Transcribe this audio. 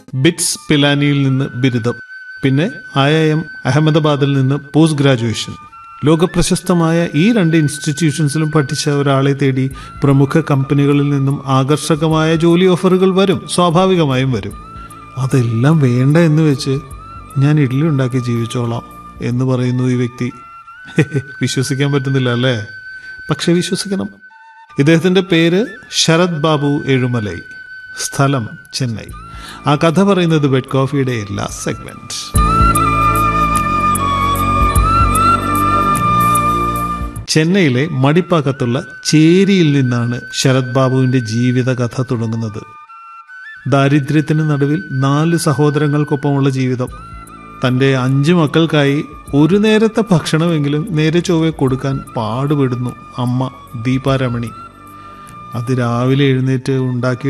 bits പിലാനിയിൽ നിന്ന് ബിരുദം പിന്നെ ഐ ഐ എം അഹമ്മദാബാദിൽ നിന്ന് പോസ്റ്റ് ഗ്രാജുവേഷൻ ലോകപ്രശസ്തമായ ഈ രണ്ട് ഇൻസ്റ്റിറ്റ്യൂഷൻസിലും പഠിച്ച ഒരാളെ തേടി പ്രമുഖ കമ്പനികളിൽ നിന്നും ആകർഷകമായ ജോലി ഓഫറുകൾ വരും സ്വാഭാവികമായും വരും അതെല്ലാം വേണ്ട എന്ന് വെച്ച് ഞാൻ ഇഡ്ഡലി ഉണ്ടാക്കി ജീവിച്ചോളാം എന്ന് പറയുന്നു ഈ വ്യക്തി വിശ്വസിക്കാൻ പറ്റുന്നില്ല അല്ലേ പക്ഷെ വിശ്വസിക്കണം ഇദ്ദേഹത്തിന്റെ പേര് ശരത് ബാബു എഴുമലൈ സ്ഥലം ചെന്നൈ ആ കഥ പറയുന്നത് ബെഡ് കോഫിയുടെ എല്ലാ സെഗ്മെന്റ് ചെന്നൈയിലെ മടിപ്പാക്കത്തുള്ള ചേരിയിൽ നിന്നാണ് ശരത് ബാബുവിന്റെ ജീവിത കഥ തുടങ്ങുന്നത് ദാരിദ്ര്യത്തിന് നടുവിൽ നാല് സഹോദരങ്ങൾക്കൊപ്പമുള്ള ജീവിതം തൻ്റെ അഞ്ച് മക്കൾക്കായി ഒരു നേരത്തെ ഭക്ഷണമെങ്കിലും നേരെ ചൊവ്വെ കൊടുക്കാൻ പാടുപെടുന്നു അമ്മ ദീപാരമണി അത് രാവിലെ എഴുന്നേറ്റ് ഉണ്ടാക്കി